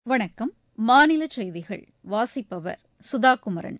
வணக்கம் மாநில செய்திகள் வாசிப்பவர் சுதா குமரன்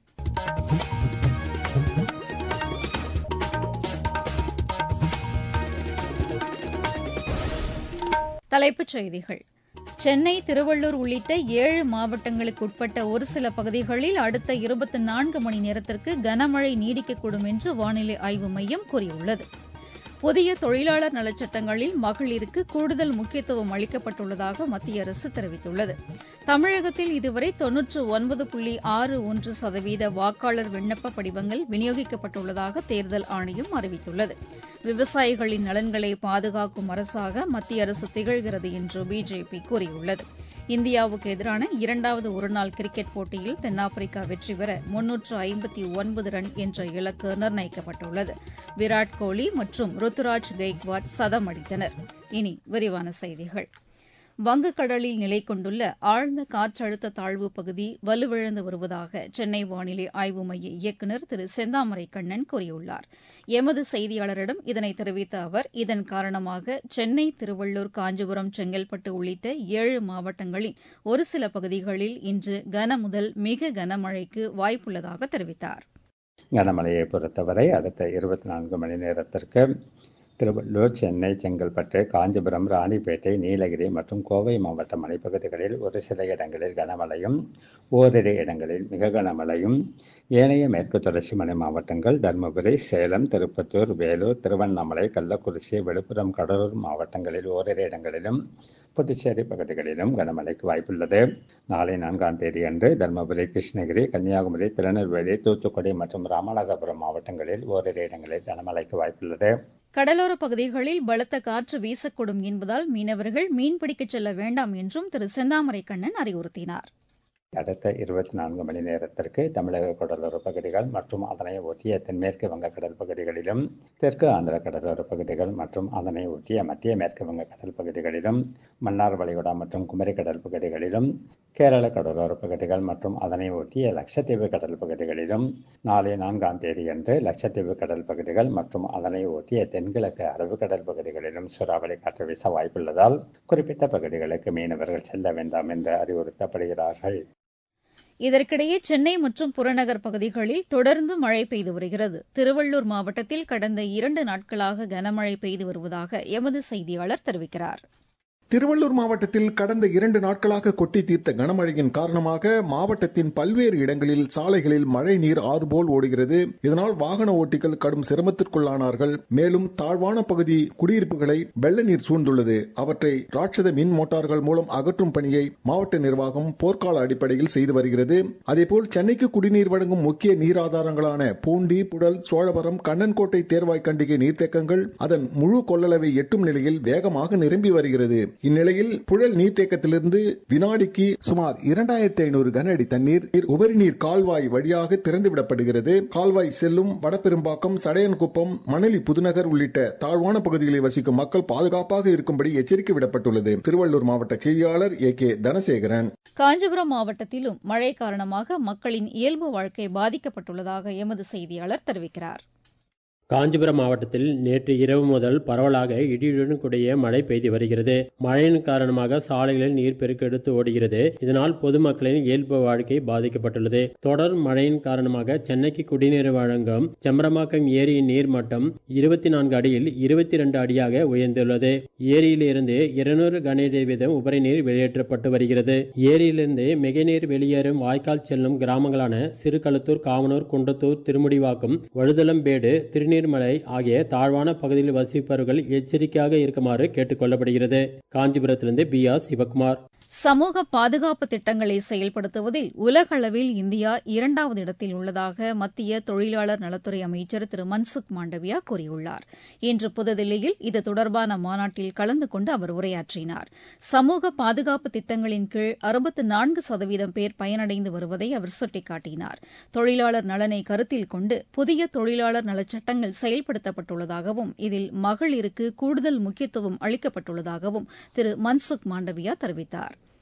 தலைப்புச் செய்திகள் சென்னை திருவள்ளூர் உள்ளிட்ட ஏழு மாவட்டங்களுக்கு உட்பட்ட ஒரு சில பகுதிகளில் அடுத்த இருபத்தி நான்கு மணி நேரத்திற்கு கனமழை நீடிக்கக்கூடும் என்று வானிலை ஆய்வு மையம் கூறியுள்ளது புதிய தொழிலாளர் நலச்சட்டங்களில் மகளிருக்கு கூடுதல் முக்கியத்துவம் அளிக்கப்பட்டுள்ளதாக மத்திய அரசு தெரிவித்துள்ளது தமிழகத்தில் இதுவரை தொன்னூற்று ஒன்பது புள்ளி ஆறு ஒன்று சதவீத வாக்காளர் விண்ணப்ப படிவங்கள் விநியோகிக்கப்பட்டுள்ளதாக தேர்தல் ஆணையம் அறிவித்துள்ளது விவசாயிகளின் நலன்களை பாதுகாக்கும் அரசாக மத்திய அரசு திகழ்கிறது என்று பிஜேபி கூறியுள்ளது இந்தியாவுக்கு எதிரான இரண்டாவது ஒருநாள் கிரிக்கெட் போட்டியில் தென்னாப்பிரிக்கா வெற்றி பெற முன்னூற்று ஐம்பத்தி ஒன்பது ரன் என்ற இலக்கு நிர்ணயிக்கப்பட்டுள்ளது விராட் கோலி மற்றும் ருத்துராஜ் கெய்க்வாட் சதம் அடித்தனர் இனி விரிவான செய்திகள் வங்கக்கடலில் நிலை கொண்டுள்ள ஆழ்ந்த காற்றழுத்த தாழ்வு பகுதி வலுவிழந்து வருவதாக சென்னை வானிலை ஆய்வு மைய இயக்குநர் திரு செந்தாமரை கண்ணன் கூறியுள்ளார் எமது செய்தியாளரிடம் இதனை தெரிவித்த அவர் இதன் காரணமாக சென்னை திருவள்ளூர் காஞ்சிபுரம் செங்கல்பட்டு உள்ளிட்ட ஏழு மாவட்டங்களின் ஒரு சில பகுதிகளில் இன்று கனமுதல் மிக கனமழைக்கு வாய்ப்புள்ளதாக தெரிவித்தார் கனமழையை பொறுத்தவரை அடுத்த இருபத்தி நான்கு மணி நேரத்திற்கு திருவள்ளூர் சென்னை செங்கல்பட்டு காஞ்சிபுரம் ராணிப்பேட்டை நீலகிரி மற்றும் கோவை மாவட்ட மலைப்பகுதிகளில் ஒரு சில இடங்களில் கனமழையும் ஓரிரு இடங்களில் மிக கனமழையும் ஏனைய மேற்கு தொடர்ச்சி மலை மாவட்டங்கள் தருமபுரி சேலம் திருப்பத்தூர் வேலூர் திருவண்ணாமலை கள்ளக்குறிச்சி விழுப்புரம் கடலூர் மாவட்டங்களில் ஓரிரு இடங்களிலும் புதுச்சேரி பகுதிகளிலும் கனமழைக்கு வாய்ப்புள்ளது நாளை நான்காம் தேதி அன்று தருமபுரி கிருஷ்ணகிரி கன்னியாகுமரி திருநெல்வேலி தூத்துக்குடி மற்றும் ராமநாதபுரம் மாவட்டங்களில் ஓரிரு இடங்களில் கனமழைக்கு வாய்ப்புள்ளது கடலோர பகுதிகளில் பலத்த காற்று வீசக்கூடும் என்பதால் மீனவர்கள் மீன்பிடிக்கச் செல்ல வேண்டாம் என்றும் திரு செந்தாமரை கண்ணன் அறிவுறுத்தினார் அடுத்த இருபத்தி நான்கு மணி நேரத்திற்கு தமிழக கடலோர பகுதிகள் மற்றும் அதனை ஒட்டிய தென்மேற்கு வங்கக்கடல் பகுதிகளிலும் தெற்கு ஆந்திர கடலோர பகுதிகள் மற்றும் அதனை ஒட்டிய மத்திய மேற்கு வங்கக்கடல் பகுதிகளிலும் மன்னார் வளைகுடா மற்றும் குமரி கடல் பகுதிகளிலும் கேரள கடலோர பகுதிகள் மற்றும் அதனை ஒட்டிய லட்சத்தீவு கடல் பகுதிகளிலும் நாளை நான்காம் தேதியன்று லட்சத்தீவு கடல் பகுதிகள் மற்றும் அதனை ஒட்டிய தென்கிழக்கு அரபுக்கடல் பகுதிகளிலும் சூறாவளி காற்று வீச வாய்ப்புள்ளதால் குறிப்பிட்ட பகுதிகளுக்கு மீனவர்கள் செல்ல வேண்டாம் என்று அறிவுறுத்தப்படுகிறார்கள் இதற்கிடையே சென்னை மற்றும் புறநகர் பகுதிகளில் தொடர்ந்து மழை பெய்து வருகிறது திருவள்ளூர் மாவட்டத்தில் கடந்த இரண்டு நாட்களாக கனமழை பெய்து வருவதாக எமது செய்தியாளர் தெரிவிக்கிறார் திருவள்ளூர் மாவட்டத்தில் கடந்த இரண்டு நாட்களாக கொட்டி தீர்த்த கனமழையின் காரணமாக மாவட்டத்தின் பல்வேறு இடங்களில் சாலைகளில் மழை நீர் ஆறு போல் ஓடுகிறது இதனால் வாகன ஓட்டிகள் கடும் சிரமத்திற்குள்ளானார்கள் மேலும் தாழ்வான பகுதி குடியிருப்புகளை வெள்ள நீர் சூழ்ந்துள்ளது அவற்றை ராட்சத மின் மோட்டார்கள் மூலம் அகற்றும் பணியை மாவட்ட நிர்வாகம் போர்க்கால அடிப்படையில் செய்து வருகிறது அதேபோல் சென்னைக்கு குடிநீர் வழங்கும் முக்கிய நீர் ஆதாரங்களான பூண்டி புடல் சோழவரம் கண்ணன்கோட்டை தேர்வாய் கண்டிகை நீர்த்தேக்கங்கள் அதன் முழு கொள்ளளவை எட்டும் நிலையில் வேகமாக நிரம்பி வருகிறது இந்நிலையில் புழல் நீர்த்தேக்கத்திலிருந்து வினாடிக்கு சுமார் இரண்டாயிரத்தி ஐநூறு கன அடி தண்ணீர் உபரி நீர் கால்வாய் வழியாக திறந்துவிடப்படுகிறது கால்வாய் செல்லும் வடபெரும்பாக்கம் சடையன்குப்பம் மணலி புதுநகர் உள்ளிட்ட தாழ்வான பகுதிகளில் வசிக்கும் மக்கள் பாதுகாப்பாக இருக்கும்படி எச்சரிக்கை விடப்பட்டுள்ளது திருவள்ளூர் மாவட்ட செய்தியாளர் ஏ கே தனசேகரன் காஞ்சிபுரம் மாவட்டத்திலும் மழை காரணமாக மக்களின் இயல்பு வாழ்க்கை பாதிக்கப்பட்டுள்ளதாக எமது செய்தியாளர் தெரிவிக்கிறார் காஞ்சிபுரம் மாவட்டத்தில் நேற்று இரவு முதல் பரவலாக இடியுடன் கூடிய மழை பெய்து வருகிறது மழையின் காரணமாக சாலைகளில் நீர் பெருக்கெடுத்து ஓடுகிறது இதனால் பொதுமக்களின் இயல்பு வாழ்க்கை பாதிக்கப்பட்டுள்ளது தொடர் மழையின் காரணமாக சென்னைக்கு குடிநீர் வழங்கும் செம்பரமாக்கம் ஏரியின் நீர் மட்டம் இருபத்தி நான்கு அடியில் இருபத்தி இரண்டு அடியாக உயர்ந்துள்ளது ஏரியில் இருந்து இருநூறு கனஅடி வீதம் உபரி நீர் வெளியேற்றப்பட்டு வருகிறது ஏரியிலிருந்து மிக நீர் வெளியேறும் வாய்க்கால் செல்லும் கிராமங்களான சிறுகளத்தூர் காமனூர் குண்டத்தூர் திருமுடிவாக்கம் வழுதலம்பேடு திருநீர் நீர்மலை ஆகிய தாழ்வான பகுதியில் வசிப்பவர்கள் எச்சரிக்கையாக இருக்குமாறு கேட்டுக் கொள்ளப்படுகிறது காஞ்சிபுரத்திலிருந்து பி ஆர் சிவகுமார் சமூக பாதுகாப்பு திட்டங்களை செயல்படுத்துவதில் உலகளவில் இந்தியா இரண்டாவது இடத்தில் உள்ளதாக மத்திய தொழிலாளர் நலத்துறை அமைச்சர் திரு மன்சுக் மாண்டவியா கூறியுள்ளார் இன்று புதுதில்லியில் இது தொடர்பான மாநாட்டில் கலந்து கொண்டு அவர் உரையாற்றினார் சமூக பாதுகாப்பு திட்டங்களின் கீழ் அறுபத்து நான்கு சதவீதம் பேர் பயனடைந்து வருவதை அவர் சுட்டிக்காட்டினார் தொழிலாளர் நலனை கருத்தில் கொண்டு புதிய தொழிலாளர் நலச்சட்டங்கள் செயல்படுத்தப்பட்டுள்ளதாகவும் இதில் மகளிருக்கு கூடுதல் முக்கியத்துவம் அளிக்கப்பட்டுள்ளதாகவும் திரு மன்சுக் மாண்டவியா தெரிவித்தார்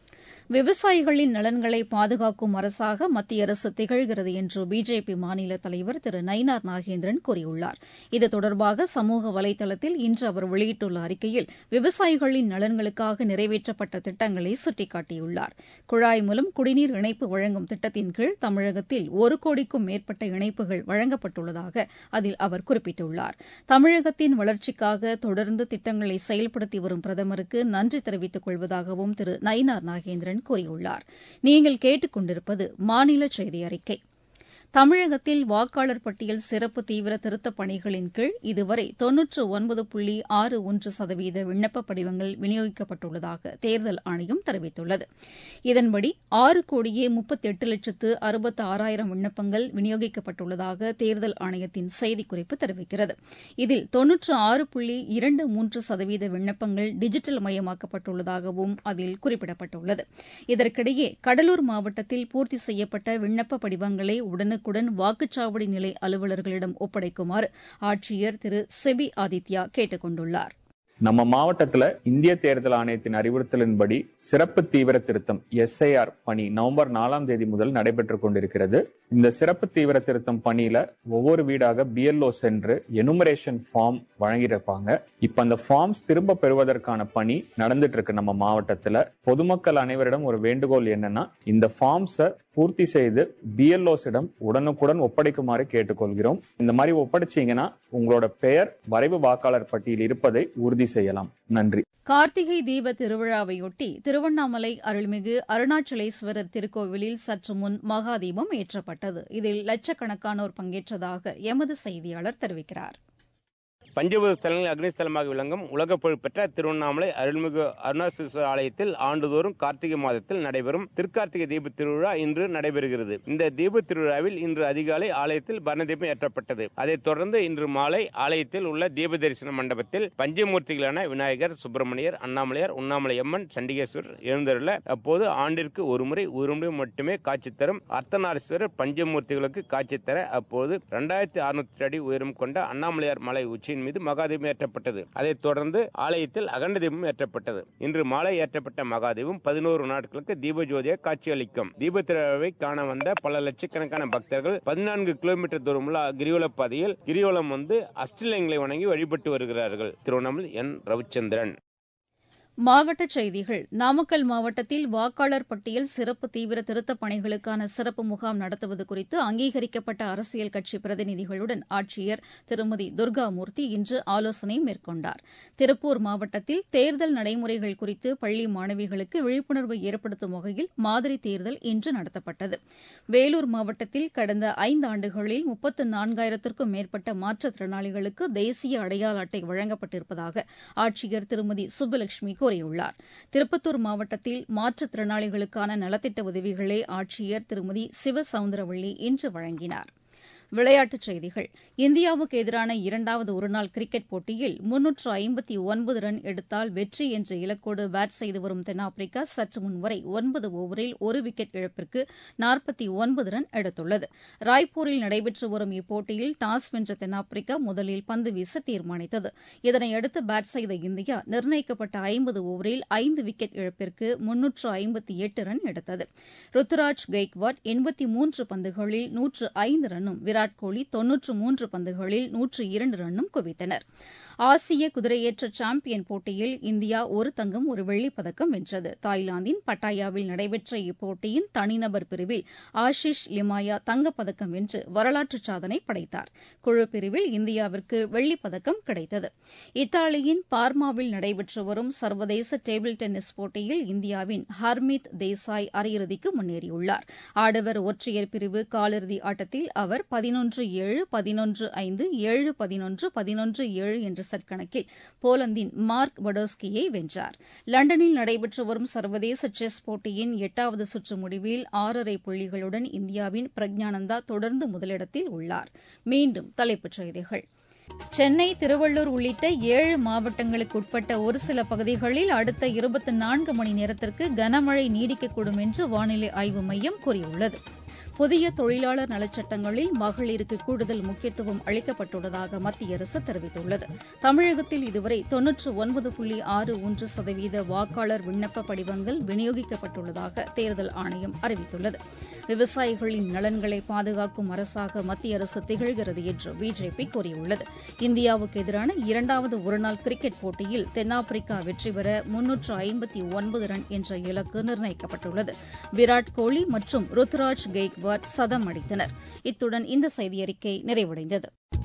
விவசாயிகளின் நலன்களை பாதுகாக்கும் அரசாக மத்திய அரசு திகழ்கிறது என்று பிஜேபி மாநில தலைவர் திரு நயினார் நாகேந்திரன் கூறியுள்ளார் இது தொடர்பாக சமூக வலைதளத்தில் இன்று அவர் வெளியிட்டுள்ள அறிக்கையில் விவசாயிகளின் நலன்களுக்காக நிறைவேற்றப்பட்ட திட்டங்களை சுட்டிக்காட்டியுள்ளார் குழாய் மூலம் குடிநீர் இணைப்பு வழங்கும் திட்டத்தின் கீழ் தமிழகத்தில் ஒரு கோடிக்கும் மேற்பட்ட இணைப்புகள் வழங்கப்பட்டுள்ளதாக அதில் அவர் குறிப்பிட்டுள்ளார் தமிழகத்தின் வளர்ச்சிக்காக தொடர்ந்து திட்டங்களை செயல்படுத்தி வரும் பிரதமருக்கு நன்றி தெரிவித்துக் கொள்வதாகவும் திரு நயினார் நாகேந்திரன் கூறியுள்ளார் நீங்கள் கேட்டுக் கொண்டிருப்பது மாநில செய்தி அறிக்கை தமிழகத்தில் வாக்காளர் பட்டியல் சிறப்பு தீவிர திருத்தப் பணிகளின் கீழ் இதுவரை தொன்னூற்று ஒன்பது புள்ளி ஆறு ஒன்று சதவீத விண்ணப்ப படிவங்கள் விநியோகிக்கப்பட்டுள்ளதாக தேர்தல் ஆணையம் தெரிவித்துள்ளது இதன்படி ஆறு கோடியே முப்பத்தி எட்டு லட்சத்து அறுபத்து ஆறாயிரம் விண்ணப்பங்கள் விநியோகிக்கப்பட்டுள்ளதாக தேர்தல் ஆணையத்தின் செய்திக்குறிப்பு தெரிவிக்கிறது இதில் தொன்னூற்று ஆறு புள்ளி இரண்டு மூன்று சதவீத விண்ணப்பங்கள் டிஜிட்டல் மயமாக்கப்பட்டுள்ளதாகவும் அதில் குறிப்பிடப்பட்டுள்ளது இதற்கிடையே கடலூர் மாவட்டத்தில் பூர்த்தி செய்யப்பட்ட விண்ணப்ப படிவங்களை உடனுக்குடன் வாக்குச்சாவடி நிலை அலுவலர்களிடம் ஒப்படைக்குமாறு ஆட்சியர் திரு செபி ஆதித்யா கேட்டுக் கொண்டுள்ளார் நம்ம மாவட்டத்துல இந்திய தேர்தல் ஆணையத்தின் அறிவுறுத்தலின்படி சிறப்பு தீவிர திருத்தம் எஸ்ஐஆர் பணி நவம்பர் நாலாம் தேதி முதல் நடைபெற்றுக் கொண்டிருக்கிறது இந்த சிறப்பு தீவிர திருத்தம் பணியில ஒவ்வொரு வீடாக பிஎல்ஓ சென்று எனுமரேஷன் ஃபார்ம் வழங்கியிருப்பாங்க இப்ப அந்த ஃபார்ம்ஸ் திரும்ப பெறுவதற்கான பணி நடந்துட்டு இருக்கு நம்ம மாவட்டத்துல பொதுமக்கள் அனைவரிடம் ஒரு வேண்டுகோள் என்னன்னா இந்த ஃபார்ம்ஸை பூர்த்தி செய்து பிஎல்ஓஸிடம் உடனுக்குடன் ஒப்படைக்குமாறு கேட்டுக்கொள்கிறோம் இந்த மாதிரி ஒப்படைச்சீங்கன்னா உங்களோட பெயர் வரைவு வாக்காளர் பட்டியல் இருப்பதை உறுதி செய்யலாம் நன்றி கார்த்திகை தீப திருவிழாவையொட்டி திருவண்ணாமலை அருள்மிகு அருணாச்சலேஸ்வரர் திருக்கோவிலில் சற்று முன் மகாதீபம் ஏற்றப்பட்டது இதில் லட்சக்கணக்கானோர் பங்கேற்றதாக எமது செய்தியாளர் தெரிவிக்கிறார் பஞ்சபூத ஸ்தலங்கள் அக்னிஸ்தலமாக விளங்கும் உலக புகழ்பெற்ற திருவண்ணாமலை அருள்மிகு அருணாசலேஸ்வரர் ஆலயத்தில் ஆண்டுதோறும் கார்த்திகை மாதத்தில் நடைபெறும் திருக்கார்த்திகை தீப திருவிழா இன்று நடைபெறுகிறது இந்த தீப திருவிழாவில் இன்று அதிகாலை ஆலயத்தில் பரணதீபம் ஏற்றப்பட்டது அதைத் தொடர்ந்து இன்று மாலை ஆலயத்தில் உள்ள தீப தரிசன மண்டபத்தில் பஞ்சமூர்த்திகளான விநாயகர் சுப்பிரமணியர் அண்ணாமலையார் உண்ணாமலை அம்மன் சண்டிகேஸ்வரர் எழுந்தருள அப்போது ஆண்டிற்கு ஒருமுறை ஒருமுறை மட்டுமே காட்சி தரும் அர்த்தநாரீஸ்வரர் பஞ்சமூர்த்திகளுக்கு காட்சி தர அப்போது இரண்டாயிரத்தி அறுநூத்தி அடி உயரம் கொண்ட அண்ணாமலையார் மலை உச்சியின் மீது மகாதீபம் ஏற்றப்பட்டது அதைத் தொடர்ந்து ஆலயத்தில் அகண்ட தீபம் ஏற்றப்பட்டது இன்று மாலை ஏற்றப்பட்ட மகாதீபம் பதினோரு நாட்களுக்கு தீபஜோதியாக காட்சியளிக்கும் தீப திருவிழாவை காண வந்த பல லட்சக்கணக்கான பக்தர்கள் பதினான்கு கிலோமீட்டர் தூரமுள்ள கிரிவல பாதையில் கிரிவலம் வந்து அஷ்டலிங்கங்களை வணங்கி வழிபட்டு வருகிறார்கள் திருவண்ணாமலை என் ரவிச்சந்திரன் மாவட்டச் செய்திகள் நாமக்கல் மாவட்டத்தில் வாக்காளர் பட்டியல் சிறப்பு தீவிர திருத்தப் பணிகளுக்கான சிறப்பு முகாம் நடத்துவது குறித்து அங்கீகரிக்கப்பட்ட அரசியல் கட்சி பிரதிநிதிகளுடன் ஆட்சியர் திருமதி துர்காமூர்த்தி இன்று ஆலோசனை மேற்கொண்டார் திருப்பூர் மாவட்டத்தில் தேர்தல் நடைமுறைகள் குறித்து பள்ளி மாணவிகளுக்கு விழிப்புணர்வு ஏற்படுத்தும் வகையில் மாதிரி தேர்தல் இன்று நடத்தப்பட்டது வேலூர் மாவட்டத்தில் கடந்த ஐந்தாண்டுகளில் முப்பத்து நான்காயிரத்திற்கும் மேற்பட்ட மாற்றுத்திறனாளிகளுக்கு தேசிய அடையாள அட்டை வழங்கப்பட்டிருப்பதாக ஆட்சியர் திருமதி சுப்புலட்சுமி கூறியுள்ளார் திருப்பத்தூர் மாவட்டத்தில் மாற்றுத்திறனாளிகளுக்கான நலத்திட்ட உதவிகளை ஆட்சியர் திருமதி சிவசவுந்தரவள்ளி இன்று வழங்கினார் விளையாட்டுச் செய்திகள் இந்தியாவுக்கு எதிரான இரண்டாவது ஒருநாள் கிரிக்கெட் போட்டியில் முன்னூற்று ஐம்பத்தி ஒன்பது ரன் எடுத்தால் வெற்றி என்ற இலக்கோடு பேட் செய்து வரும் தென்னாப்பிரிக்கா சற்று முன் வரை ஒன்பது ஓவரில் ஒரு விக்கெட் இழப்பிற்கு நாற்பத்தி ஒன்பது ரன் எடுத்துள்ளது ராய்ப்பூரில் நடைபெற்று வரும் இப்போட்டியில் டாஸ் வென்ற தென்னாப்பிரிக்கா முதலில் பந்து வீச தீர்மானித்தது இதனையடுத்து பேட் செய்த இந்தியா நிர்ணயிக்கப்பட்ட ஐம்பது ஓவரில் ஐந்து விக்கெட் இழப்பிற்கு முன்னூற்று ஐம்பத்தி எட்டு ரன் எடுத்தது ருத்துராஜ் கெய்க்வாட் எண்பத்தி மூன்று பந்துகளில் நூற்று ஐந்து ரன்னும் விராட் கோலி தொன்னூற்று மூன்று பந்துகளில் நூற்று இரண்டு ரன்னும் குவித்தனர் ஆசிய குதிரையேற்ற சாம்பியன் போட்டியில் இந்தியா ஒரு தங்கம் ஒரு வெள்ளிப் பதக்கம் வென்றது தாய்லாந்தின் பட்டாயாவில் நடைபெற்ற இப்போட்டியின் தனிநபர் பிரிவில் ஆஷிஷ் லிமாயா தங்கப்பதக்கம் வென்று வரலாற்று சாதனை படைத்தார் குழு பிரிவில் இந்தியாவிற்கு வெள்ளிப் பதக்கம் கிடைத்தது இத்தாலியின் பார்மாவில் நடைபெற்று வரும் சர்வதேச டேபிள் டென்னிஸ் போட்டியில் இந்தியாவின் ஹர்மீத் தேசாய் அரையிறுதிக்கு முன்னேறியுள்ளார் ஆடவர் ஒற்றையர் பிரிவு காலிறுதி ஆட்டத்தில் அவர் பதினொன்று ஏழு பதினொன்று ஐந்து ஏழு பதினொன்று பதினொன்று ஏழு என்ற செட் கணக்கில் போலந்தின் மார்க் படோஸ்கியை வென்றார் லண்டனில் நடைபெற்று வரும் சர்வதேச செஸ் போட்டியின் எட்டாவது சுற்று முடிவில் ஆறரை புள்ளிகளுடன் இந்தியாவின் பிரக்ஞானந்தா தொடர்ந்து முதலிடத்தில் உள்ளார் மீண்டும் தலைப்புச் செய்திகள் சென்னை திருவள்ளூர் உள்ளிட்ட ஏழு மாவட்டங்களுக்கு உட்பட்ட ஒரு சில பகுதிகளில் அடுத்த இருபத்தி நான்கு மணி நேரத்திற்கு கனமழை நீடிக்கக்கூடும் என்று வானிலை ஆய்வு மையம் கூறியுள்ளது புதிய தொழிலாளர் நலச்சட்டங்களில் மகளிருக்கு கூடுதல் முக்கியத்துவம் அளிக்கப்பட்டுள்ளதாக மத்திய அரசு தெரிவித்துள்ளது தமிழகத்தில் இதுவரை தொன்னூற்று ஒன்பது புள்ளி ஆறு ஒன்று சதவீத வாக்காளர் விண்ணப்ப படிவங்கள் விநியோகிக்கப்பட்டுள்ளதாக தேர்தல் ஆணையம் அறிவித்துள்ளது விவசாயிகளின் நலன்களை பாதுகாக்கும் அரசாக மத்திய அரசு திகழ்கிறது என்று பிஜேபி கூறியுள்ளது இந்தியாவுக்கு எதிரான இரண்டாவது ஒருநாள் கிரிக்கெட் போட்டியில் தென்னாப்பிரிக்கா வெற்றி பெற முன்னூற்று ஐம்பத்தி ஒன்பது ரன் என்ற இலக்கு நிர்ணயிக்கப்பட்டுள்ளது விராட் கோலி மற்றும் ருத்ராஜ் கெய்க்வாட் சதம் அடித்தனர் இத்துடன் இந்த செய்தியறிக்கை நிறைவடைந்தது